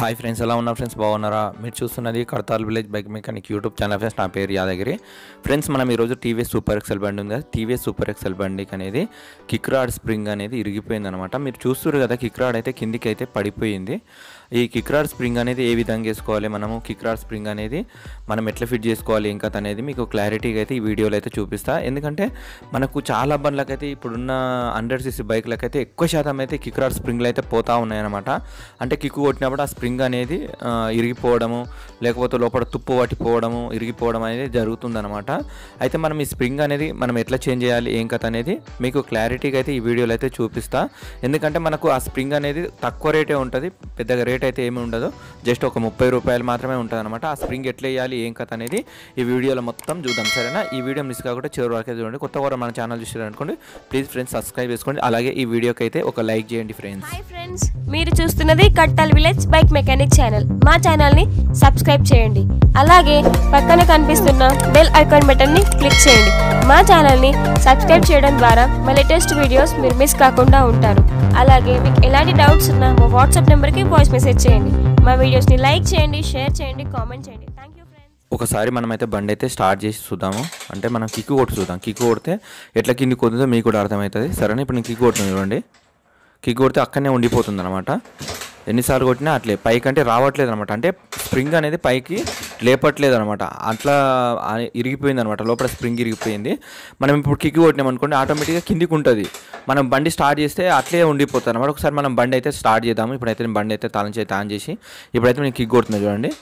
hi friends ఎలా ఉన్నారు friends బాగున్నారా మీరు చూస్తున్నది Kadthal village bike mechanic YouTube channel friends నా పేరు యాదగిరి ఫ్రెండ్స్ మనం ఈరోజు టీవీఎస్ సూపర్ ఎక్సెల్ బండి ఉంది కదా టీవీఎస్ సూపర్ ఎక్సెల్ బండికి అనేది కిక్ రాడ్ స్ప్రింగ్ అనేది ఇరిగిపోయింది అనమాట మీరు చూస్తున్నారు కదా కిక్ రాడ్ అయితే కిందికి అయితే పడిపోయింది ఈ కిక్ రాడ్ స్ప్రింగ్ అనేది ఏ విధంగా వేసుకోవాలి మనము కిక్ రాడ్ స్ప్రింగ్ అనేది మనం ఎట్లా ఫిట్ చేసుకోవాలి ఇంకా అనేది మీకు క్లారిటీగా అయితే ఈ వీడియోలో అయితే చూపిస్తా ఎందుకంటే మనకు చాలా బండ్లకైతే ఇప్పుడున్న హండ్రెడ్ సీసీ బైక్లకైతే ఎక్కువ శాతం అయితే కిక్ రాడ్ స్ప్రింగ్లు అయితే పోతా ఉన్నాయన్నమాట అంటే కిక్ కొట్టినప్పుడు ఆ స్ప్రింగ్ అనేది ఆ, ఇరిగిపోవడము లేకపోతే లోపల తుప్పు పట్టిపోవడము ఇరిగిపోవడం అనేది జరుగుతుందన్నమాట అయితే మనం ఈ స్ప్రింగ్ అనేది మనం ఎట్లా చేంజ్ చేయాలి ఏం కథ అనేది మీకు క్లారిటీగా అయితే ఈ వీడియోలో అయితే చూపిస్తా ఎందుకంటే మనకు ఆ స్ప్రింగ్ అనేది తక్కువ రేటే ఉంటుంది పెద్దగా రేట్ అయితే ఏమి ఉండదు జస్ట్ ఒక ముప్పై రూపాయలు మాత్రమే ఉంటుంది అనమాట ఆ స్ప్రింగ్ ఎట్లా వేయాలి ఏం కథ అనేది ఈ వీడియోలో మొత్తం చూద్దాం సరేనా ఈ వీడియో మిస్ కాకుండా చివరి వరకు చూడండి కొత్త వారు మన ఛానల్ చూసారనుకోండి ప్లీజ్ ఫ్రెండ్స్ సబ్స్క్రైబ్ చేసుకోండి అలాగే ఈ వీడియోకి అయితే ఒక లైక్ చేయండి ఫ్రెండ్స్ హాయ్ ఫ్రెండ్స్ మీరు చూస్తున్నది Kadthal village bike mechanic channel మా ఛానల్ ని సబ్స్క్రైబ్ చేయండి అలాగే పక్కన కనిపిస్తున్న బెల్ ఐకాన్ బటన్ ని క్లిక్ చేయండి మా ఛానల్ ని సబ్స్క్రైబ్ చేయడం ద్వారా మా లేటెస్ట్ వీడియోస్ మీరు మిస్ కాకుండా ఉంటారు అలాగే మీకు ఎలాంటి డౌట్స్ ఉన్నా మా వాట్సాప్ నెంబర్కి వాయిస్ మెసేజ్ చేయండి మా వీడియోస్ ని లైక్ చేయండి షేర్ చేయండి కామెంట్ చేయండి థ్యాంక్ యూ ఫ్రెండ్స్ ఒకసారి మనమైతే బండి అయితే స్టార్ట్ చేసి చూద్దాము అంటే మనం కిక్కు కొట్టి చూద్దాం కిక్కు కొడితే ఎట్లా కింది కొద్దిదో మీకు కూడా అర్థమవుతుంది సరేనా ఇప్పుడు నేను కిక్కు కొడుతుంది చూడండి కిక్ కొడితే అక్కడనే ఉండిపోతుంది అనమాట ఎన్నిసార్లు కొట్టినా అట్లే పైకి అంటే రావట్లేదు అనమాట అంటే స్ప్రింగ్ అనేది పైకి లేపట్లేదు అనమాట అట్లా ఆ ఇరిగిపోయింది అనమాట లోపల స్ప్రింగ్ ఇరిగిపోయింది మనం ఇప్పుడు కిక్ కొట్టినాం అనుకోండి ఆటోమేటిక్గా కిందికి ఉంటుంది మనం బండి స్టార్ట్ చేస్తే అట్లే ఉండిపోతుంది అనమాట ఒకసారి మనం బండి అయితే స్టార్ట్ చేద్దాము ఇప్పుడైతే నేను బండి అయితే తాళం చేతి ఆన్ చేసి ఇప్పుడైతే నేను కిక్ కొడుతున్నా చూడండి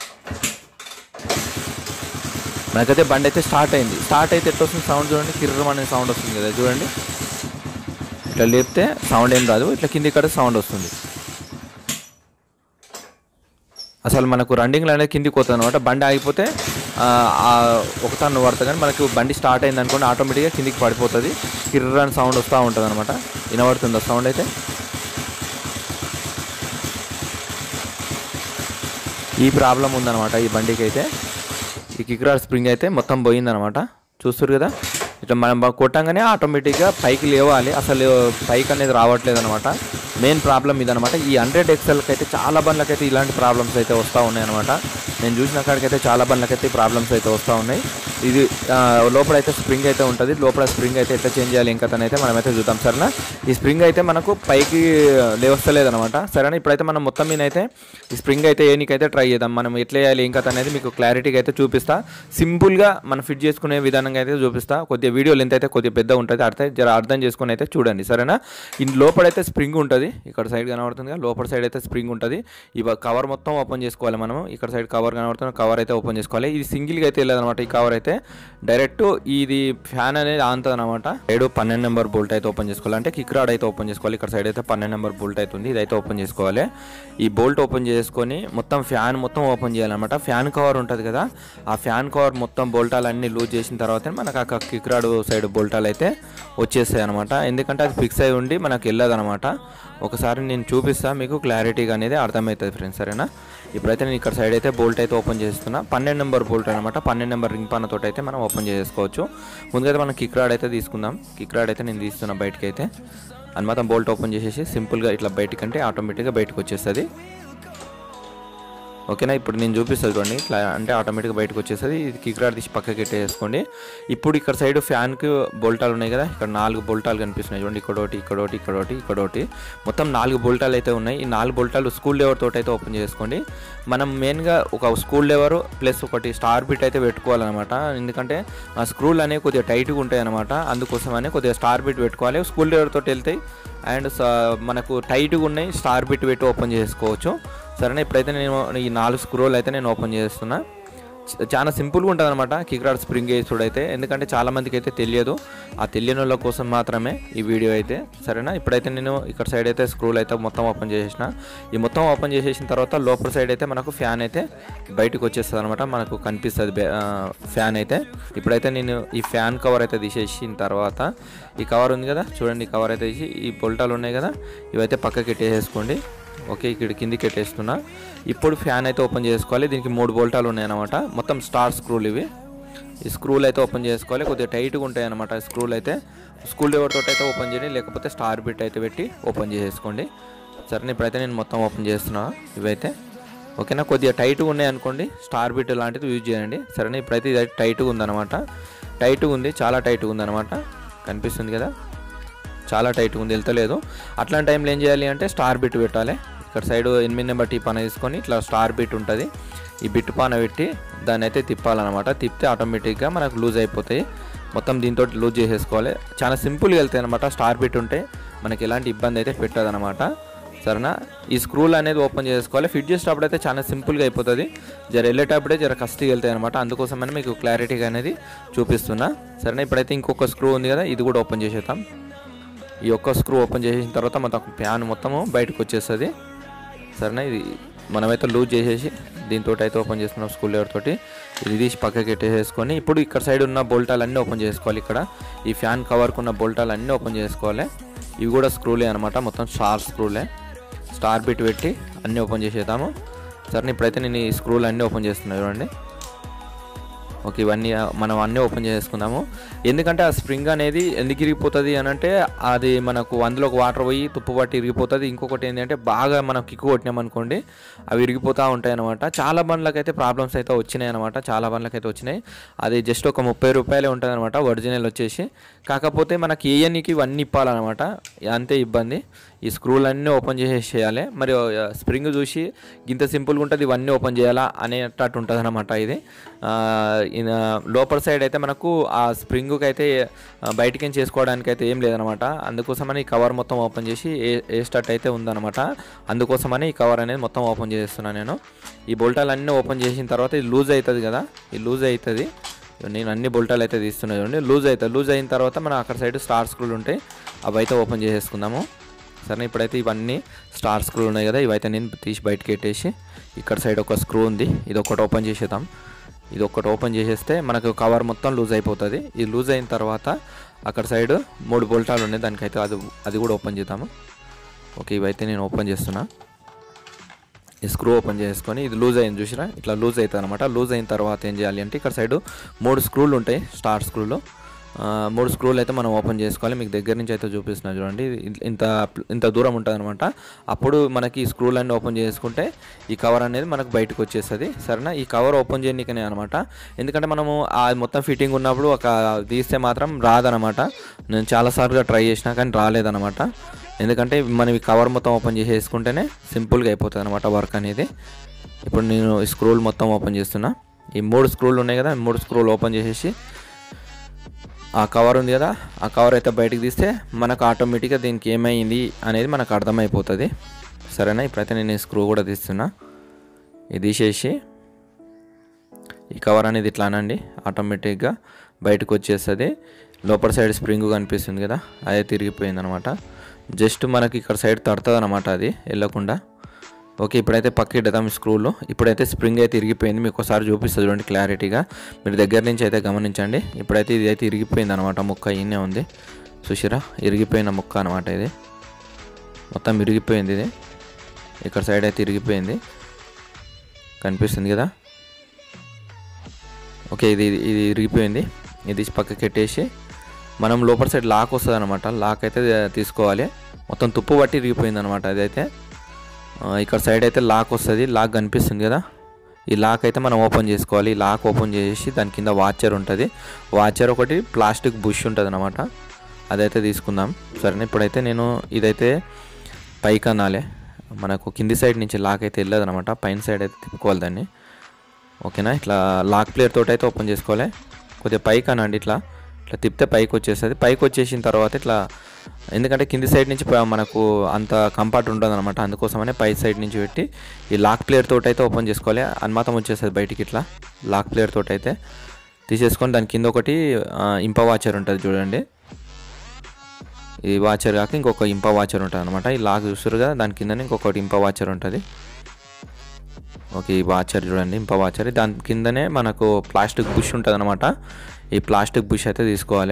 మనకైతే బండి అయితే స్టార్ట్ అయింది స్టార్ట్ అయితే ఎట్లా వస్తుంది సౌండ్ చూడండి కిర్రం అనే సౌండ్ వస్తుంది కదా చూడండి ఇట్లా లేపితే సౌండ్ ఏం రాదు ఇట్లా కింది ఇక్కడ సౌండ్ వస్తుంది అసలు మనకు రన్నింగ్లో అనేది కిందికి పోతుంది అనమాట బండి ఆగిపోతే ఆ, ఆ ఒక తను పడుతుంది కానీ మనకు బండి స్టార్ట్ అయింది అనుకోండి ఆటోమేటిక్గా కిందికి పడిపోతుంది కిర్రని సౌండ్ వస్తూ ఉంటుంది అనమాట వినబడుతుంది ఆ సౌండ్ అయితే ఈ ప్రాబ్లం ఉందన్నమాట ఈ బండికి అయితే ఈ కిక్రాడ్ స్ప్రింగ్ అయితే మొత్తం పోయిందనమాట చూస్తారు కదా ఇట్లా మనం బా- కొట్టంగానే ఆటోమేటిక్గా పైకి లేవాలి అసలు పైకి అనేది రావట్లేదు అనమాట మెయిన్ ప్రాబ్లం ఇదనమాట ఈ హండ్రెడ్ ఎక్సెల్కి అయితే చాలా బండ్లకైతే ఇలాంటి ప్రాబ్లమ్స్ అయితే వస్తూ ఉన్నాయి అనమాట నేను చూసిన కాడికైతే చాలా బండ్లకైతే ఈ ప్రాబ్లమ్స్ అయితే వస్తూ ఉన్నాయి ఇది ఆ, లోపల అయితే స్ప్రింగ్ అయితే ఉంటుంది లోపల స్ప్రింగ్ అయితే ఎట్లా చేంజ్ చేయాలి ఇంకా అయితే మనమైతే చూద్దాం సరేనా ఈ స్ప్రింగ్ అయితే మనకు పైకి లేవస్తలేదు అనమాట సరేనా ఇప్పుడైతే మనం మొత్తం మీద అయితే ఈ స్ప్రింగ్ అయితే ఏనికైతే ట్రై చేద్దాం మనం ఎట్లా చేయాలి ఏం కథ అనేది మీకు క్లారిటీగా అయితే చూపిస్తా సింపుల్గా మనం ఫిట్ చేసుకునే విధానంగా అయితే చూపిస్తా కొద్దిగా వీడియో లెంత్ అయితే కొద్దిగా పెద్ద ఉంటుంది అర్థం జర అర్థం చేసుకుని అయితే చూడండి సరేనా ఈ లోపలైతే స్ప్రింగ్ ఉంటుంది ఇక్కడ సైడ్ కనబడుతుంది కదా లోపల సైడ్ అయితే స్ప్రింగ్ ఉంటుంది ఈ కవర్ మొత్తం ఓపెన్ చేసుకోవాలి మనం ఇక్కడ సైడ్ కవర్ కనబడుతుంది కవర్ అయితే ఓపెన్ చేసుకోవాలి ఇది సింగిల్గా అయితే వెళ్ళదన్నమాట ఈ కవర్ అయితే డైరెక్ట్ ఇది ఫ్యాన్ అనేది ఆనుతుంది అనమాట సైడ్ పన్నెండు నెంబర్ బోల్ట్ అయితే ఓపెన్ చేసుకోవాలి అంటే కిక్ రాడ్ అయితే ఓపెన్ చేసుకోవాలి ఇక్కడ సైడ్ అయితే పన్నెండు నెంబర్ బోల్ట్ అవుతుంది ఇది అయితే ఓపెన్ చేసుకోవాలి ఈ బోల్ట్ ఓపెన్ చేసుకొని మొత్తం ఫ్యాన్ మొత్తం ఓపెన్ చేయాలన్నమాట ఫ్యాన్ కవర్ ఉంటుంది కదా ఆ ఫ్యాన్ కవర్ మొత్తం బోల్టాలు అన్ని లూజ్ చేసిన తర్వాత మనకు ఆ కిక్ రాడ్ సైడ్ బోల్టాలు అయితే వచ్చేస్తాయి అనమాట ఎందుకంటే అది ఫిక్స్ అయి ఉండి మనకు వెళ్ళదు అనమాట ఒకసారి నేను చూపిస్తా మీకు క్లారిటీగా అనేది అర్థమవుతుంది ఫ్రెండ్స్ సరేనా ఇప్పుడైతే నేను ఇక్కడ సైడ్ అయితే బోల్ట్ అయితే ఓపెన్ చేస్తున్నా పన్నెండు నెంబర్ బోల్ట్ అనమాట పన్నెండు నెంబర్ రింగ్ పన్నతో అయితే మనం ఓపెన్ చేసుకోవచ్చు ముందుగా మనం కిక్ రాడ్ అయితే తీసుకుందాం కిక్ రాడ్ అయితే నేను తీస్తున్నా బయటకి అయితే అని మొత్తం బోల్ట్ ఓపెన్ చేసేసి సింపుల్గా ఇట్లా బయటకంటే ఆటోమేటిక్గా బయటకు వచ్చేస్తుంది ఓకేనా ఇప్పుడు నేను చూపిస్తాను చూడండి ఇట్లా అంటే ఆటోమేటిక్గా బయటకు వచ్చేస్తుంది ఇది కిక్ రాడ్ తీసి పక్కకి పెట్టేసుకోండి ఇప్పుడు ఇక్కడ సైడ్ ఫ్యాన్కి బోల్టాలు ఉన్నాయి కదా ఇక్కడ నాలుగు బోల్టాలు కనిపిస్తున్నాయి చూడండి ఇక్కడ ఒకటి ఇక్కడ ఒకటి ఇక్కడ ఒకటి ఇక్కడ ఒకటి మొత్తం నాలుగు బోల్టాలు అయితే ఉన్నాయి ఈ నాలుగు బోల్టాలు స్కూల్ లెవర్ తోటి అయితే ఓపెన్ చేసుకోండి మనం మెయిన్గా ఒక స్కూల్ లెవర్ ప్లస్ ఒకటి స్టార్ బిట్ అయితే పెట్టుకోవాలన్నమాట ఎందుకంటే ఆ స్క్రూలు అనేవి కొద్దిగా టైట్గా ఉంటాయి అనమాట అందుకోసమనే కొద్దిగా స్టార్ బిట్ పెట్టుకోవాలి స్కూల్ లెవర్ తోటి వెళ్తాయి అండ్ మనకు టైట్గా ఉన్నాయి స్టార్ బిట్ పెట్టి ఓపెన్ చేసుకోవచ్చు సరేనా ఇప్పుడైతే నేను ఈ నాలుగు స్క్రోల్ అయితే నేను ఓపెన్ చేస్తున్నా చ- చాలా సింపుల్గా ఉంటుంది అనమాట కిక్రాడ్ స్ప్రింగ్ వేసుడు అయితే ఎందుకంటే చాలా మందికి అయితే తెలియదు ఆ తెలియని వాళ్ళ కోసం మాత్రమే ఈ వీడియో అయితే సరేనా ఇప్పుడైతే నేను ఇక్కడ సైడ్ అయితే స్క్రూల్ అయితే మొత్తం ఓపెన్ చేసేసిన ఈ మొత్తం ఓపెన్ చేసేసిన తర్వాత లోపల సైడ్ అయితే మనకు ఫ్యాన్ అయితే బయటకు వచ్చేస్తుంది అనమాట మనకు కనిపిస్తుంది బె- ఆ, ఫ్యాన్ అయితే ఇప్పుడైతే నేను ఈ ఫ్యాన్ కవర్ అయితే తీసేసిన తర్వాత ఈ కవర్ ఉంది కదా చూడండి ఈ కవర్ అయితే తీసి ఈ పొల్టాలు ఉన్నాయి కదా ఇవైతే పక్కకి పెట్టేసేసుకోండి ఓకే ఇక్కడ కిందికి పెట్టేస్తున్నా ఇప్పుడు ఫ్యాన్ అయితే ఓపెన్ చేసుకోవాలి దీనికి మూడు బోల్టాలు ఉన్నాయన్నమాట మొత్తం స్టార్ స్క్రూలు ఇవి ఈ స్క్రూలు అయితే ఓపెన్ చేసుకోవాలి కొద్దిగా టైట్గా ఉంటాయి అనమాట స్క్రూలు అయితే స్క్రూ డ్రైవర్ తోటి అయితే ఓపెన్ చేయండి లేకపోతే స్టార్ బిట్ అయితే పెట్టి ఓపెన్ చేసేసుకోండి సరే ఇప్పుడైతే నేను మొత్తం ఓపెన్ చేస్తున్నా ఇవైతే ఓకేనా కొద్దిగా టైట్గా ఉన్నాయి అనుకోండి స్టార్ బిట్ లాంటిది యూజ్ చేయండి సరేనా ఇప్పుడైతే ఇది టైట్గా ఉందన్నమాట టైట్గా ఉంది చాలా టైట్గా ఉందన్నమాట కనిపిస్తుంది కదా చాలా టైట్గా ఉంది వెళ్తలేదు అట్లాంటి టైంలో ఏం చేయాలి అంటే స్టార్ బిట్ పెట్టాలి ఇక్కడ సైడ్ ఎనిమిది నెంబర్ టీ పాన తీసుకొని ఇట్లా స్టార్ బిట్ ఉంటుంది ఈ బిట్ పాన పెట్టి దాన్ని అయితే తిప్పాలన్నమాట తిప్పితే ఆటోమేటిక్గా మనకు లూజ్ అయిపోతాయి మొత్తం దీంతో లూజ్ చేసేసుకోవాలి చాలా సింపుల్గా వెళ్తాయి అనమాట స్టార్ బిట్ ఉంటే మనకి ఎలాంటి ఇబ్బంది అయితే పెట్టదనమాట సరేనా ఈ స్క్రూలు అనేది ఓపెన్ చేసుకోవాలి ఫిట్ చేసేటప్పుడు అయితే చాలా సింపుల్గా అయిపోతుంది జర వెళ్ళేటప్పుడే జర కస్తిగా వెళ్తాయి అనమాట అందుకోసమని మీకు క్లారిటీగా అనేది చూపిస్తున్నా సరేనా ఇప్పుడైతే ఇంకొక స్క్రూ ఉంది కదా ఇది కూడా ఓపెన్ చేసేద్దాం ఈ ఒక్క స్క్రూ ఓపెన్ చేసిన తర్వాత మొత్తం ఫ్యాన్ మొత్తము బయటకు వచ్చేస్తుంది సరేనా ఇది మనమైతే లూజ్ చేసేసి దీంతో అయితే ఓపెన్ చేస్తున్నాం స్కూల్ లెవర్ తోటి ఇది తీసి పక్కకి పెట్టేసేసుకొని ఇప్పుడు ఇక్కడ సైడ్ ఉన్న బోల్టాలు అన్నీ ఓపెన్ చేసుకోవాలి ఇక్కడ ఈ ఫ్యాన్ కవర్కు ఉన్న బోల్టాలు అన్నీ ఓపెన్ చేసుకోవాలి ఇవి కూడా స్క్రూలే అనమాట మొత్తం స్టార్ స్క్రూలే స్టార్ బిట్ పెట్టి అన్నీ ఓపెన్ చేసేద్దాము సరే ఇప్పుడైతే నేను ఈ స్క్రూలు అన్నీ ఓపెన్ చేస్తున్నాను చూడండి ఓకే ఇవన్నీ ఆ, మనం అన్నీ ఓపెన్ చేసుకుందాము ఎందుకంటే ఆ స్ప్రింగ్ అనేది ఎందుకు ఇరిగిపోతుంది అని అంటే అది మనకు అందులోకి వాటర్ పోయి తుప్పు పట్టి ఇరిగిపోతుంది ఇంకొకటి ఏంటంటే బాగా మనం కిక్కు కొట్టినామనుకోండి అవి ఇరిగిపోతూ ఉంటాయి అనమాట చాలా బండ్లకైతే ప్రాబ్లమ్స్ అయితే వచ్చినాయి అనమాట చాలా బండ్లకైతే వచ్చినాయి అది జస్ట్ ఒక ముప్పై రూపాయలే ఉంటుంది అనమాట ఒరిజినల్ వచ్చేసి కాకపోతే మనకి ఏఎన్ఈకి ఇవన్నీ ఇప్పాలన్నమాట అంతే ఇబ్బంది ఈ స్క్రూలు అన్నీ ఓపెన్ చేసేసేయాలి మరి ఆ, స్ప్రింగ్ చూసి ఇంత సింపుల్గా ఉంటుంది ఇవన్నీ ఓపెన్ చేయాలా అనేటట్టు ఉంటుంది అనమాట ఇది ఆ, ఇన- లోపల సైడ్ అయితే మనకు ఆ స్ప్రింగ్కి అయితే ఆ, బయటికి చేసుకోవడానికి అయితే ఏం లేదనమాట అందుకోసమని ఈ కవర్ మొత్తం ఓపెన్ చేసి ఏ ఏ స్టార్ట్ అయితే ఉందన్నమాట అందుకోసమని ఈ కవర్ అనేది మొత్తం ఓపెన్ చేస్తున్నాను నేను ఈ బోల్టాలు అన్నీ ఓపెన్ చేసిన తర్వాత ఇది లూజ్ అవుతుంది కదా ఇది లూజ్ అవుతుంది నేను అన్ని బోల్టాలు అయితే తీస్తున్నా చూడండి లూజ్ అవుతుంది లూజ్ అయిన తర్వాత మనం అక్కడ సైడ్ స్టార్ స్క్రూలు ఉంటాయి అవి అయితే ఓపెన్ చేసేసుకుందాము సరే ఇప్పుడైతే ఇవన్నీ స్టార్ స్క్రూలు ఉన్నాయి కదా ఇవైతే నేను తీసి బయటకి పెట్టేసి ఇక్కడ సైడ్ ఒక స్క్రూ ఉంది ఇది ఒకటి ఓపెన్ చేసేద్దాం ఇది ఒకటి ఓపెన్ చేసేస్తే మనకు కవర్ మొత్తం లూజ్ అయిపోతుంది ఇది లూజ్ అయిన తర్వాత అక్కడ సైడ్ మూడు బోల్టాలు ఉన్నాయి దానికైతే అది అది కూడా ఓపెన్ చేద్దాము ఓకే ఇవైతే నేను ఓపెన్ చేస్తున్నా ఈ స్క్రూ ఓపెన్ చేసుకొని ఇది లూజ్ అయింది చూసిరా ఇట్లా లూజ్ అవుతుంది అనమాట లూజ్ అయిన తర్వాత ఏం చేయాలి అంటే ఇక్కడ సైడ్ మూడు స్క్రూలు ఉంటాయి స్టార్ స్క్రూలు ఆ, మూడు స్క్రూలు అయితే మనం ఓపెన్ చేసుకోవాలి మీకు దగ్గర నుంచి అయితే చూపిస్తున్నా చూడండి ఇది ఇంత ఇంత దూరం ఉంటుంది అనమాట అప్పుడు మనకి ఈ స్క్రూలు అన్నీ ఓపెన్ చేసుకుంటే ఈ కవర్ అనేది మనకు బయటకు వచ్చేస్తుంది సరేనా ఈ కవర్ ఓపెన్ చేయడానికనే అనమాట ఎందుకంటే మనము ఆ మొత్తం ఫిట్టింగ్ ఉన్నప్పుడు ఒక తీస్తే మాత్రం రాదనమాట నేను చాలాసార్లుగా ట్రై చేసినా కానీ రాలేదనమాట ఎందుకంటే మనం ఈ కవర్ మొత్తం ఓపెన్ చేసేసుకుంటేనే సింపుల్గా అయిపోతుంది అనమాట వర్క్ అనేది ఇప్పుడు నేను ఈ స్క్రూలు మొత్తం ఓపెన్ చేస్తున్నా ఈ మూడు స్క్రూలు ఉన్నాయి కదా ఈ మూడు స్క్రూలు ఓపెన్ చేసేసి ఆ కవర్ ఉంది కదా ఆ కవర్ అయితే బయటికి తీస్తే మనకు ఆటోమేటిక్గా దీనికి ఏమైంది అనేది మనకు అర్థమైపోతుంది సరేనా ఇప్పుడైతే నేను ఈ స్క్రూ కూడా తీస్తున్నా ఇది తీసేసి ఈ కవర్ అనేది ఇట్లా అనండి ఆటోమేటిక్గా బయటకు వచ్చేస్తుంది లోపల సైడ్ స్ప్రింగ్ కనిపిస్తుంది కదా అదే తిరిగిపోయింది అనమాట జస్ట్ మనకి ఇక్కడ సైడ్ తడుతుంది అనమాట అది వెళ్ళకుండా ఓకే ఇప్పుడైతే పక్కిడదాం స్క్రూలు ఇప్పుడైతే స్ప్రింగ్ అయితే ఇరిగిపోయింది మీకు ఒకసారి చూపిస్తుంది చూడండి క్లారిటీగా మీరు దగ్గర నుంచి అయితే గమనించండి ఇప్పుడైతే ఇది అయితే ఇరిగిపోయింది అనమాట ముక్క ఈయనే ఉంది చూసిరా ఇరిగిపోయిన ముక్క అనమాట ఇది మొత్తం ఇరిగిపోయింది ఇది ఇక్కడ సైడ్ అయితే ఇరిగిపోయింది కనిపిస్తుంది కదా ఓకే ఇది ఇది ఇరిగిపోయింది ఇది తీసి పక్కకి పెట్టేసి మనం లోపల సైడ్ లాక్ వస్తుంది అనమాట లాక్ అయితే తీసుకోవాలి మొత్తం తుప్పు పట్టి ఇరిగిపోయింది అనమాట అదైతే ఆ, ఇక్కడ సైడ్ అయితే లాక్ వస్తుంది లాక్ కనిపిస్తుంది కదా ఈ లాక్ అయితే మనం ఓపెన్ చేసుకోవాలి ఈ లాక్ ఓపెన్ చేసి దాని కింద వాచర్ ఉంటుంది వాచర్ ఒకటి ప్లాస్టిక్ బుష్ ఉంటుంది అనమాట అదైతే తీసుకుందాం సరేనా ఇప్పుడైతే నేను ఇదైతే పైకి అనాలి మనకు కింది సైడ్ నుంచి లాక్ అయితే వెళ్ళదు అనమాట పైన సైడ్ అయితే తిప్పుకోవాలి దాన్ని ఓకేనా ఇట్లా లాక్ ప్లేయర్ తోటి అయితే ఓపెన్ చేసుకోవాలి కొద్దిగా పైకి అనండి ఇట్లా ఇట్లా తిప్పితే పైకి వచ్చేస్తుంది పైకి వచ్చేసిన తర్వాత ఇట్లా ఎందుకంటే కింది సైడ్ నుంచి ప- మనకు అంత కంఫర్ట్ ఉంటుంది అనమాట అందుకోసమనే పై సైడ్ నుంచి పెట్టి ఈ లాక్ ప్లేయర్ తోటి అయితే ఓపెన్ చేసుకోవాలి అన్మాతం వచ్చేస్తుంది బయటికి ఇట్లా లాక్ ప్లేయర్ తోటి అయితే తీసేసుకొని దాని కింద ఒకటి ఆ, ఇంప వాచర్ ఉంటుంది చూడండి ఈ వాచర్ కాక ఇంకొక ఇంప వాచర్ ఉంటుంది అనమాట ఈ లాక్ చూస్తారు కదా దాని కిందనే ఇంకొకటి ఇంప వాచర్ ఉంటుంది ఓకే ఈ వాచర్ చూడండి ఇంప వాచర్ దాని కిందనే మనకు ప్లాస్టిక్ బుష్ ఉంటుంది అనమాట ఈ ప్లాస్టిక్ బుష్ అయితే తీసుకోవాలి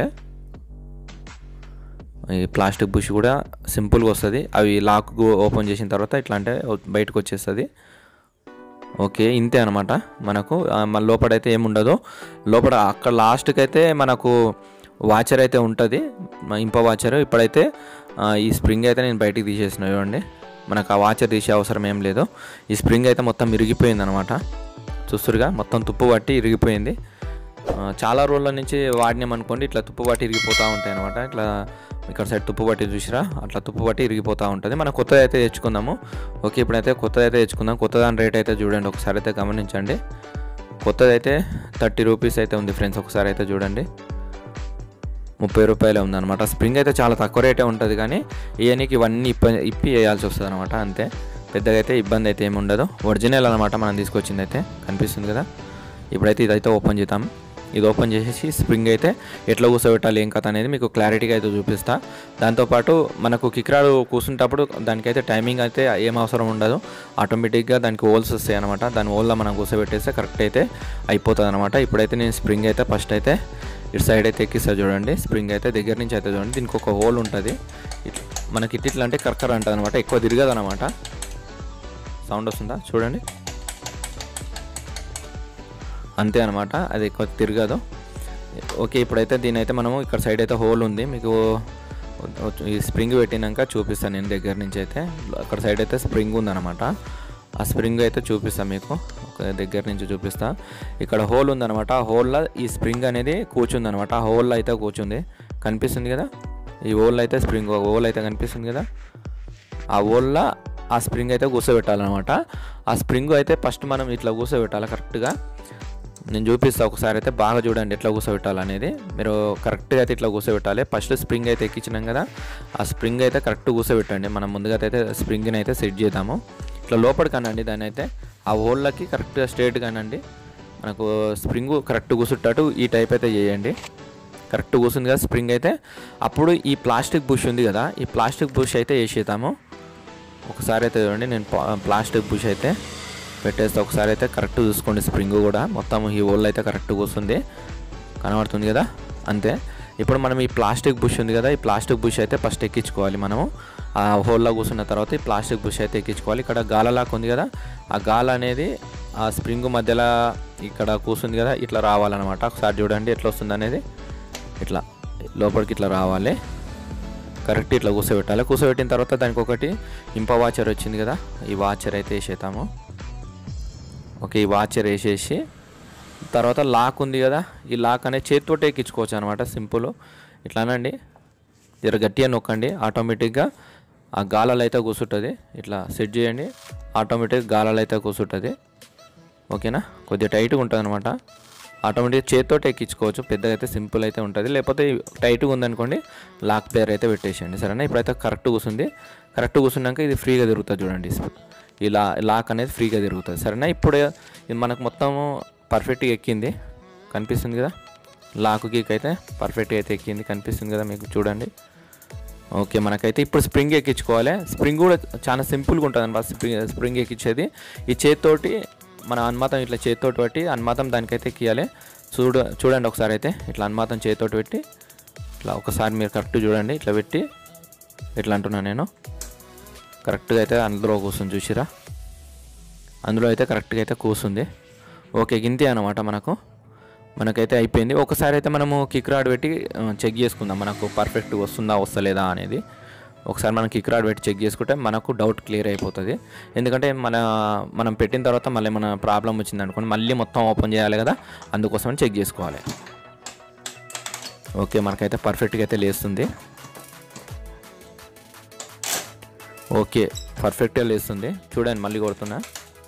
ఈ ప్లాస్టిక్ బుష్ కూడా సింపుల్గా వస్తుంది అవి లాక్ ఓపెన్ చేసిన తర్వాత ఇట్లా అంటే బయటకు వచ్చేస్తుంది ఓకే ఇంతే అనమాట మనకు ఆ, మన లోపడైతే ఏముండదు లోపల అక్కడ లాస్ట్కి అయితే మనకు వాచర్ అయితే ఉంటుంది ఇంప వాచర్ ఇప్పుడైతే ఆ, ఈ స్ప్రింగ్ అయితే నేను బయటికి తీసేసిన చూడండి మనకు ఆ వాచర్ తీసే అవసరం ఏం లేదు ఈ స్ప్రింగ్ అయితే మొత్తం ఇరిగిపోయింది అనమాట చూస్తురుగా మొత్తం తుప్పు పట్టి ఇరిగిపోయింది ఆ, చాలా రోజుల నుంచి వాడినాం అనుకోండి ఇట్లా తుప్పు పట్టి ఇరిగిపోతూ ఉంటాయి అనమాట ఇట్లా ఇక్కడ సైడ్ తుప్పు పట్టి చూసిరా అట్లా తుప్పు పట్టి ఇరిగిపోతూ ఉంటుంది మనం కొత్తది అయితే తెచ్చుకుందాము ఓకే ఇప్పుడైతే కొత్తది అయితే తెచ్చుకుందాం కొత్త దాని రేట్ అయితే చూడండి ఒకసారి అయితే గమనించండి కొత్తది అయితే థర్టీ రూపీస్ అయితే ఉంది ఫ్రెండ్స్ ఒకసారి అయితే చూడండి ముప్పై రూపాయలే ఉందన్నమాట స్ప్రింగ్ అయితే చాలా తక్కువ రేటే ఉంటుంది కానీ ఇవన్నీకి ఇవన్నీ ఇప్ప ఇప్పి వేయాల్సి వస్తుంది అనమాట అంతే పెద్దగా అయితే ఇబ్బంది అయితే ఏమి ఉండదు ఒరిజినల్ అనమాట మనం తీసుకొచ్చింది అయితే కనిపిస్తుంది కదా ఇప్పుడైతే ఇదైతే ఓపెన్ చేద్దాం ఇది ఓపెన్ చేసేసి స్ప్రింగ్ అయితే ఎట్లా కూర్చోబెట్టాలి ఏం కథ అనేది మీకు క్లారిటీగా అయితే చూపిస్తా దాంతోపాటు మనకు కిక్రాడు కూర్చుంటప్పుడు దానికైతే టైమింగ్ అయితే ఏం అవసరం ఉండదు ఆటోమేటిక్గా దానికి హోల్స్ వస్తాయి అనమాట దాని హోల్లో మనం కూర్చోబెట్టేస్తే కరెక్ట్ అయితే అయిపోతుంది అనమాట ఇప్పుడైతే నేను స్ప్రింగ్ అయితే ఫస్ట్ అయితే ఇటు సైడ్ అయితే ఎక్కిస్తా చూడండి స్ప్రింగ్ అయితే దగ్గర నుంచి అయితే చూడండి దీనికి ఒక హోల్ ఉంటుంది ఇట్లా మనకి ఇట్ ఇట్లా అంటే కర్కర్ అంటుంది అనమాట ఎక్కువ తిరగదు అనమాట సౌండ్ వస్తుందా చూడండి అంతే అనమాట అది ఎక్కువ తిరగదు ఓకే ఇప్పుడైతే దీని అయితే మనము ఇక్కడ సైడ్ అయితే హోల్ ఉంది మీకు ఈ స్ప్రింగ్ పెట్టినాక చూపిస్తాను నేను దగ్గర నుంచి అయితే అక్కడ సైడ్ అయితే స్ప్రింగ్ ఉందన్నమాట ఆ స్ప్రింగ్ అయితే చూపిస్తాను మీకు ఒక దగ్గర నుంచి చూపిస్తా ఇక్కడ హోల్ ఉందన్నమాట ఆ హోల్లో ఈ స్ప్రింగ్ అనేది కూర్చుంది అనమాట ఆ హోల్లో అయితే కూర్చుంది కనిపిస్తుంది కదా ఈ హోల్ అయితే స్ప్రింగ్ హోల్ అయితే కనిపిస్తుంది కదా ఆ హోల్లో ఆ స్ప్రింగ్ అయితే కూర్చోబెట్టాలన్నమాట ఆ స్ప్రింగ్ అయితే ఫస్ట్ మనం ఇట్లా కూర్చోబెట్టాలి కరెక్ట్గా నేను చూపిస్తా ఒకసారి అయితే బాగా చూడండి ఎట్లా కూర్చోబెట్టాలి అనేది మీరు కరెక్ట్గా అయితే ఇట్లా కూర్చోబెట్టాలి ఫస్ట్ స్ప్రింగ్ అయితే ఎక్కించినాం కదా ఆ స్ప్రింగ్ అయితే కరెక్ట్ కూర్చోబెట్టండి మనం ముందుగా అయితే స్ప్రింగ్ని అయితే సెట్ చేద్దాము ఇట్లా లోపలికి అనండి దాన్ని అయితే ఆ హోల్లోకి కరెక్ట్గా స్ట్రేట్ కానండి మనకు స్ప్రింగ్ కరెక్ట్ కూర్చుంటట్టు ఈ టైప్ అయితే చేయండి కరెక్ట్ కూర్చుంది కదా స్ప్రింగ్ అయితే అప్పుడు ఈ ప్లాస్టిక్ బుష్ ఉంది కదా ఈ ప్లాస్టిక్ బుష్ అయితే వేసేద్దాము ఒకసారి అయితే చూడండి నేను పా- ప్లాస్టిక్ బుష్ అయితే పెట్టేస్తే ఒకసారి అయితే కరెక్ట్ చూసుకోండి స్ప్రింగ్ కూడా మొత్తం ఈ హోల్ అయితే కరెక్ట్ కూర్చుంది కనబడుతుంది కదా అంతే ఇప్పుడు మనం ఈ ప్లాస్టిక్ బుష్ ఉంది కదా ఈ ప్లాస్టిక్ బుష్ అయితే ఫస్ట్ ఎక్కించుకోవాలి మనము ఆ హోల్లో కూర్చున్న తర్వాత ఈ ప్లాస్టిక్ బుష్ అయితే ఎక్కించుకోవాలి ఇక్కడ గాలలాక్ ఉంది కదా ఆ గాల అనేది ఆ స్ప్రింగ్ మధ్యలో ఇక్కడ కూర్చుంది కదా ఇట్లా రావాలన్నమాట ఒకసారి చూడండి ఎట్లా వస్తుంది అనేది ఇట్లా లోపలికి ఇట్లా రావాలి కరెక్ట్ ఇట్లా కూర్చోబెట్టాలి కూర్చోబెట్టిన తర్వాత దానికి ఒకటి ఇంప వాచర్ వచ్చింది కదా ఈ వాచర్ అయితే వేసేద్దాము ఓకే ఈ వాచర్ వేసేసి తర్వాత లాక్ ఉంది కదా ఈ లాక్ అనేది చేతితోటే ఎక్కించుకోవచ్చు అనమాట సింపుల్ ఇట్లానండి జర గట్టిగా నొక్కండి ఆటోమేటిక్గా ఆ గాలాలు అయితే కూర్చుంటుంది ఇట్లా సెట్ చేయండి ఆటోమేటిక్ గాలాలు అయితే కూర్చుంటుంది ఓకేనా కొద్దిగా టైట్గా ఉంటుంది అనమాట ఆటోమేటిక్ చేతితోటి ఎక్కించుకోవచ్చు పెద్దగా అయితే సింపుల్ అయితే ఉంటుంది లేకపోతే టైట్గా ఉందనుకోండి లాక్ ప్లేయర్ అయితే పెట్టేసేయండి సరేనా ఇప్పుడైతే కరెక్ట్ కూర్చుంది కరెక్ట్ కూర్చున్నాక ఇది ఫ్రీగా తిరుగుతుంది చూడండి ఈ లా లాక్ అనేది ఫ్రీగా తిరుగుతుంది సరేనా ఇప్పుడు ఇది మనకు మొత్తం పర్ఫెక్ట్గా ఎక్కింది కనిపిస్తుంది కదా లాక్ గీక్ అయితే పర్ఫెక్ట్గా అయితే ఎక్కింది కనిపిస్తుంది కదా మీకు చూడండి ఓకే మనకైతే ఇప్పుడు స్ప్రింగ్ ఎక్కించుకోవాలి స్ప్రింగ్ కూడా చాలా సింపుల్గా ఉంటుంది అనమాట స్ప్రింగ్ స్ప్రింగ్ ఎక్కించేది ఈ చేతితోటి మన అన్మాతం ఇట్లా చేతితోటి పెట్టి అన్మాతం దానికైతే ఎక్కియాలి చూడ చూడండి ఒకసారి అయితే ఇట్లా అన్మాతం చేతితోటి పెట్టి ఇట్లా ఒకసారి మీరు కరెక్ట్ చూడండి ఇట్లా పెట్టి ఇట్లా అంటున్నాను నేను కరెక్ట్గా అయితే అందులో కూర్చుని చూసిరా అందులో అయితే కరెక్ట్గా అయితే కూర్చుంది ఓకే గింతే అనమాట మనకు మనకైతే అయిపోయింది ఒకసారి అయితే మనము కిక్ రాడ్ పెట్టి ఆ, చెక్ చేసుకుందాం మనకు పర్ఫెక్ట్ వస్తుందా వస్తలేదా అనేది ఒకసారి మనం కిక్ రాడ్ పెట్టి చెక్ చేసుకుంటే మనకు డౌట్ క్లియర్ అయిపోతుంది ఎందుకంటే మన మనం పెట్టిన తర్వాత మళ్ళీ మన ప్రాబ్లం వచ్చింది అనుకోండి మళ్ళీ మొత్తం ఓపెన్ చేయాలి కదా అందుకోసం చెక్ చేసుకోవాలి ఓకే మనకైతే పర్ఫెక్ట్గా అయితే లేస్తుంది ఓకే పర్ఫెక్ట్గా లేస్తుంది చూడండి మళ్ళీ కొడుతున్నా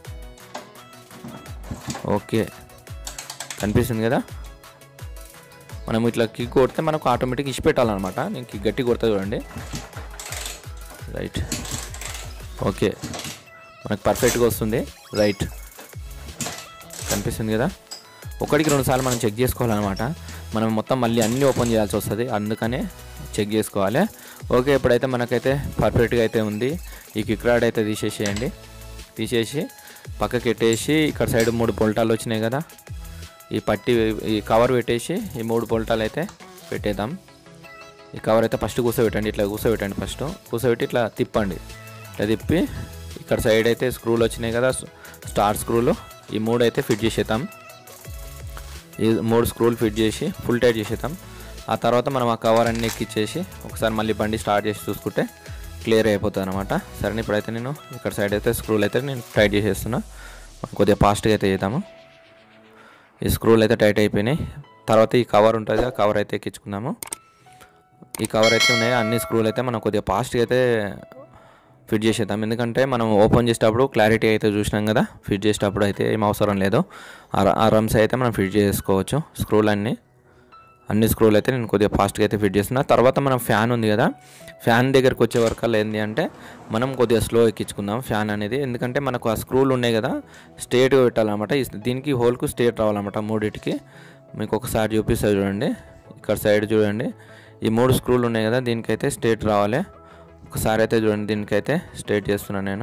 ఓకే కనిపిస్తుంది కదా మనం ఇట్లా కిక్ కొడితే మనకు ఆటోమేటిక్ ఇచ్చి పెట్టాలన్నమాట నేను కిక్ గట్టి కొడతా చూడండి రైట్ ఓకే మనకు పర్ఫెక్ట్గా వస్తుంది రైట్ కనిపిస్తుంది కదా ఒకటికి రెండు సార్లు మనం చెక్ చేసుకోవాలన్నమాట మనం మొత్తం మళ్ళీ అన్నీ ఓపెన్ చేయాల్సి వస్తుంది అందుకనే చెక్ చేసుకోవాలి ఓకే ఇప్పుడైతే మనకైతే పర్ఫెక్ట్గా అయితే ఉంది ఈ కిక్ రాడ్ అయితే తీసేసేయండి తీసేసి పక్కకి పెట్టేసి ఇక్కడ సైడ్ మూడు పొల్టాలు వచ్చినాయి కదా ఈ పట్టి ఈ కవర్ పెట్టేసి ఈ మూడు పొల్టాలు అయితే పెట్టేద్దాం ఈ కవర్ అయితే ఫస్ట్ కూర్చోబెట్టండి ఇట్లా కూర్చోబెట్టండి ఫస్ట్ కూర్చోబెట్టి ఇట్లా తిప్పండి ఇట్లా తిప్పి ఇక్కడ సైడ్ అయితే స్క్రూలు వచ్చినాయి కదా స్టార్ స్క్రూలు ఈ మూడు అయితే ఫిట్ చేసేద్దాం ఈ మూడు స్క్రూలు ఫిట్ చేసి ఫుల్ టైట్ చేసేద్దాం ఆ తర్వాత మనం ఆ కవర్ అన్ని ఎక్కిచ్చేసి ఒకసారి మళ్ళీ బండి స్టార్ట్ చేసి చూసుకుంటే క్లియర్ అయిపోతుంది అనమాట సరే ఇప్పుడైతే నేను ఇక్కడ సైడ్ అయితే స్క్రూలు అయితే నేను టైట్ చేసేస్తున్నా కొద్దిగా ఫాస్ట్గా అయితే చేద్దాము ఈ స్క్రూలు అయితే టైట్ అయిపోయినాయి తర్వాత ఈ కవర్ ఉంటుంది ఆ కవర్ అయితే ఎక్కించుకుందాము ఈ కవర్ అయితే ఉన్నాయి అన్ని స్క్రూలు అయితే మనం కొద్దిగా ఫాస్ట్గా అయితే ఫిట్ చేసేద్దాం ఎందుకంటే మనం ఓపెన్ చేసేటప్పుడు క్లారిటీ అయితే చూసినాం కదా ఫిట్ చేసేటప్పుడు అయితే ఏం అవసరం లేదు ఆ ర- ఆ రమ్స్ అయితే మనం ఫిట్ చేసుకోవచ్చు స్క్రూలు అన్నీ అన్ని స్క్రూలు అయితే నేను కొద్దిగా ఫాస్ట్గా అయితే ఫిట్ చేస్తున్నా తర్వాత మనం ఫ్యాన్ ఉంది కదా ఫ్యాన్ దగ్గరకు వచ్చే వరకు ఏంది అంటే మనం కొద్దిగా స్లో ఎక్కించుకుందాం ఫ్యాన్ అనేది ఎందుకంటే మనకు ఆ స్క్రూలు ఉన్నాయి కదా స్ట్రేట్గా పెట్టాలన్నమాట ఈ- దీనికి హోల్కు స్ట్రేట్ రావాలన్నమాట మూడింటికి మీకు ఒకసారి చూపిస్తా చూడండి ఇక్కడ సైడ్ చూడండి ఈ మూడు స్క్రూలు ఉన్నాయి కదా దీనికైతే స్ట్రేట్ రావాలి ఒకసారి అయితే చూడండి దీనికైతే స్ట్రేట్ చేస్తున్నాను నేను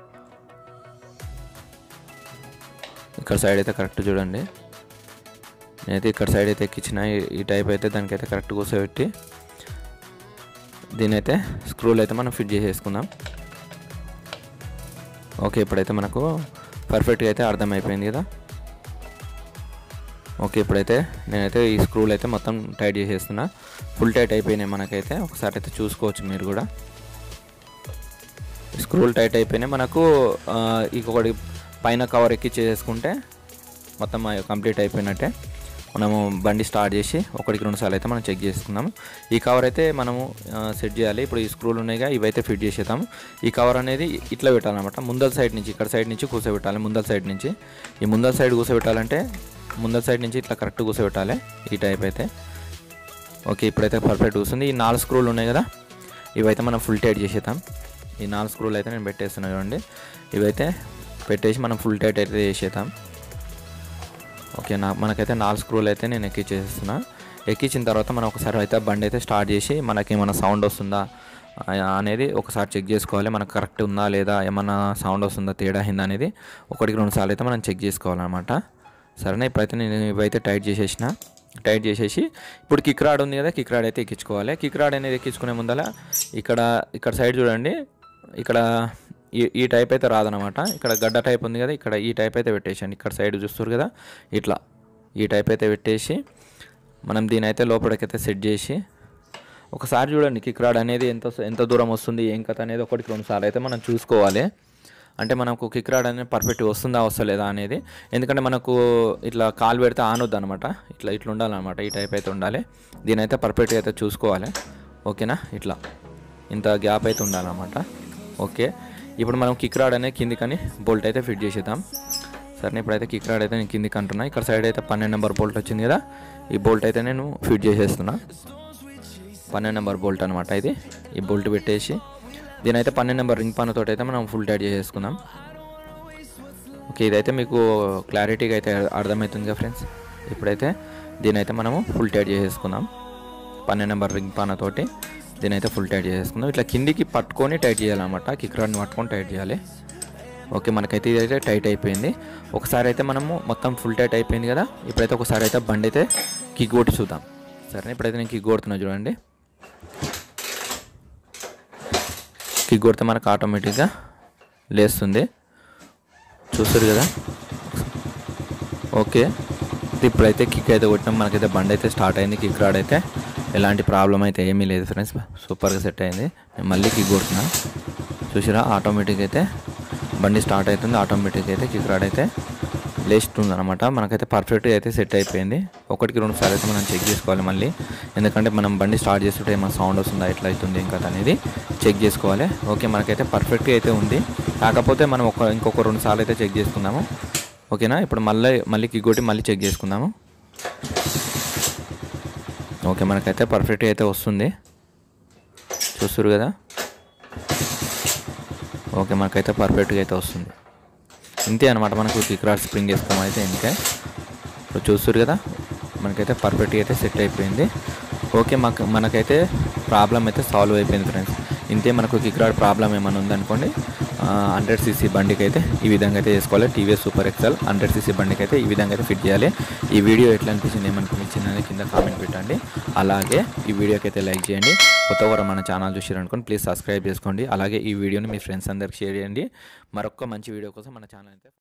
ఇక్కడ సైడ్ అయితే కరెక్ట్ చూడండి నేనైతే ఇక్కడ సైడ్ అయితే ఎక్కించిన ఈ- ఈ టైప్ అయితే దానికైతే కరెక్ట్ కూర్చోబెట్టి దీని అయితే స్క్రూలు అయితే మనం ఫిట్ చేసేసుకుందాం ఓకే ఇప్పుడైతే మనకు పర్ఫెక్ట్గా అయితే అర్థమైపోయింది కదా ఓకే ఇప్పుడైతే నేనైతే ఈ స్క్రూలు అయితే మొత్తం టైట్ చేసేస్తున్నా ఫుల్ టైట్ అయిపోయినాయి మనకైతే ఒకసారి అయితే చూసుకోవచ్చు మీరు కూడా స్క్రూలు టైట్ అయిపోయినాయి మనకు ఆ, ఇంకొకటి పైన కవర్ ఎక్కి చేసుకుంటే మొత్తం కంప్లీట్ అయిపోయినట్టే మనము బండి స్టార్ట్ చేసి ఒకటికి రెండు సార్లు అయితే మనం చెక్ చేసుకుందాము ఈ కవర్ అయితే మనము ఆ, సెట్ చేయాలి ఇప్పుడు ఈ స్క్రూలు ఉన్నాయిగా ఇవైతే ఫిట్ చేసేద్దాము ఈ కవర్ అనేది ఇట్లా పెట్టాలన్నమాట ముందల సైడ్ నుంచి ఇక్కడ సైడ్ నుంచి కూర్చోబెట్టాలి ముందల సైడ్ నుంచి ఈ ముందల సైడ్ కూర్చోబెట్టాలంటే ముందల సైడ్ నుంచి ఇట్లా కరెక్ట్ కూర్చోబెట్టాలి ఈ టైప్ అయితే ఓకే ఇప్పుడైతే పర్ఫెక్ట్ కూర్చుంది ఈ నాలుగు స్క్రూలు ఉన్నాయి కదా ఇవైతే మనం ఫుల్ టైట్ చేసేద్దాం ఈ నాలుగు స్క్రూలు అయితే నేను పెట్టేస్తున్నాను చూడండి ఇవైతే పెట్టేసి మనం ఫుల్ టైట్ అయితే చేసేద్దాం ఓకే నా మనకైతే నాలుగు స్క్రూలు అయితే నేను ఎక్కించేస్తున్నా ఎక్కించిన తర్వాత మనం ఒకసారి అయితే బండి అయితే స్టార్ట్ చేసి మనకి ఏమైనా సౌండ్ వస్తుందా ఆ, అనేది ఒకసారి చెక్ చేసుకోవాలి మనకు కరెక్ట్ ఉందా లేదా ఏమన్నా సౌండ్ వస్తుందా తేడా అయిందా అనేది ఒకటికి రెండు సార్లు అయితే మనం చెక్ చేసుకోవాలన్నమాట సరేనా ఇప్పుడైతే నేను ఇవైతే టైట్ చేసేసిన టైట్ చేసేసి ఇప్పుడు కిక్ రాడ్ ఉంది కదా కిక్ రాడ్ అయితే ఎక్కించుకోవాలి కిక్ రాడ్ అనేది ఎక్కించుకునే ముందల ఇక్కడ ఇక్కడ సైడ్ చూడండి ఇక్కడ ఈ ఈ టైప్ అయితే రాదనమాట ఇక్కడ గడ్డ టైప్ ఉంది కదా ఇక్కడ ఈ టైప్ అయితే పెట్టేసాను ఇక్కడ సైడ్ చూస్తారు కదా ఇట్లా ఈ టైప్ అయితే పెట్టేసి మనం దీని అయితే లోపలికైతే సెట్ చేసి ఒకసారి చూడండి కిక్ రాడ్ అనేది ఎంత ఎంత దూరం వస్తుంది ఏం కథ అనేది ఒకటికి రెండు సార్లు అయితే మనం చూసుకోవాలి అంటే మనకు కిక్ రాడ్ అనేది పర్ఫెక్ట్ వస్తుందా వస్తలేదా అనేది ఎందుకంటే మనకు ఇట్లా కాలు పెడితే ఆనొద్దు అనమాట ఇట్లా ఇట్లా ఉండాలన్నమాట ఈ టైప్ అయితే ఉండాలి దీని అయితే పర్ఫెక్ట్గా అయితే చూసుకోవాలి ఓకేనా ఇట్లా ఇంత గ్యాప్ అయితే ఉండాలన్నమాట ఓకే ఇప్పుడు మనం కిక్ రాడ్ అనేది కిందికని బోల్ట్ అయితే ఫిట్ చేసేద్దాం సరే ఇప్పుడైతే కిక్ రాడ్ అయితే నేను కిందికి అంటున్నా ఇక్కడ సైడ్ అయితే పన్నెండు నెంబర్ బోల్ట్ వచ్చింది కదా ఈ బోల్ట్ అయితే నేను ఫిట్ చేసేస్తున్నా పన్నెండు నెంబర్ బోల్ట్ అనమాట ఇది ఈ బోల్ట్ పెట్టేసి దీని అయితే పన్నెండు నెంబర్ రింగ్ పన్నుతో అయితే మనం ఫుల్ టైట్ చేసేసుకుందాం ఓకే ఇదైతే మీకు క్లారిటీగా అయితే అర్థమవుతుంది కదా ఫ్రెండ్స్ ఇప్పుడైతే దీని అయితే మనము ఫుల్ టైట్ చేసేసుకుందాం పన్నెండు నెంబర్ రింగ్ పానతోటి దీని అయితే ఫుల్ టైట్ చేసేసుకుందాం ఇట్లా కిందికి పట్టుకొని టైట్ చేయాలన్నమాట కిక్ రాడ్ని పట్టుకొని టైట్ చేయాలి ఓకే మనకైతే ఇదైతే టైట్ అయిపోయింది ఒకసారి అయితే మనము మొత్తం ఫుల్ టైట్ అయిపోయింది కదా ఇప్పుడైతే ఒకసారి అయితే బండి అయితే కిక్ కొట్టి చూద్దాం సరే ఇప్పుడైతే నేను కిక్ కొడుతున్నా చూడండి కిక్ కొడితే మనకు ఆటోమేటిక్గా లేస్తుంది చూస్తారు కదా ఓకే ఇప్పుడైతే కిక్ అయితే కొట్టినాం మనకైతే బండి అయితే స్టార్ట్ అయింది కిక్ రాడ్ అయితే ఎలాంటి ప్రాబ్లం అయితే ఏమీ లేదు ఫ్రెండ్స్ సూపర్గా సెట్ అయింది నేను మళ్ళీ కిక్ కొడుతున్నా చూసిరా ఆటోమేటిక్ అయితే బండి స్టార్ట్ అవుతుంది ఆటోమేటిక్ అయితే కిక్ రాడ్ అయితే లేస్తుంది అనమాట మనకైతే పర్ఫెక్ట్గా అయితే సెట్ అయిపోయింది ఒకటికి రెండు సార్లు అయితే మనం చెక్ చేసుకోవాలి మళ్ళీ ఎందుకంటే మనం బండి స్టార్ట్ చేస్తుంటే ఏమైనా సౌండ్ వస్తుందా ఎట్లా అవుతుంది ఇంకా అనేది చెక్ చేసుకోవాలి ఓకే మనకైతే పర్ఫెక్ట్గా అయితే ఉంది కాకపోతే మనం ఒక ఇంకొక రెండు సార్లు అయితే చెక్ చేసుకుందాము ఓకేనా ఇప్పుడు మళ్ళీ మళ్ళీ కిక్ కొట్టి మళ్ళీ చెక్ చేసుకుందాము ఓకే మనకైతే పర్ఫెక్ట్గా అయితే వస్తుంది చూస్తారు కదా ఓకే మనకైతే పర్ఫెక్ట్గా అయితే వస్తుంది ఇంతే అనమాట మనకు కిక్ రాడ్ స్ప్రింగ్ వేసుకోవడం అయితే ఇంతే ఇప్పుడు చూస్తారు కదా మనకైతే పర్ఫెక్ట్గా అయితే సెట్ అయిపోయింది ఓకే మాకు మనకైతే ప్రాబ్లం అయితే సాల్వ్ అయిపోయింది ఫ్రెండ్స్ ఇంతే మనకు కిక్ రాడ్ ప్రాబ్లం ఏమైనా ఉందనుకోండి హండ్రెడ్ సీసీ బండికి అయితే ఈ విధంగా అయితే చేసుకోవాలి TVS super excel hundred CC బండికి అయితే ఈ విధంగా అయితే ఫిట్ చేయాలి ఈ వీడియో ఎట్లా అనిపించింది ఏమనిపించింది అనేది కింద కామెంట్ పెట్టండి అలాగే ఈ వీడియోకి అయితే లైక్ చేయండి కొత్త వారు మన ఛానల్ చూసారనుకోండి ప్లీజ్ సబ్స్క్రైబ్ చేసుకోండి అలాగే ఈ వీడియోని మీ ఫ్రెండ్స్ అందరికి షేర్ చేయండి మరొక మంచి వీడియో కోసం మన ఛానల్ అయితే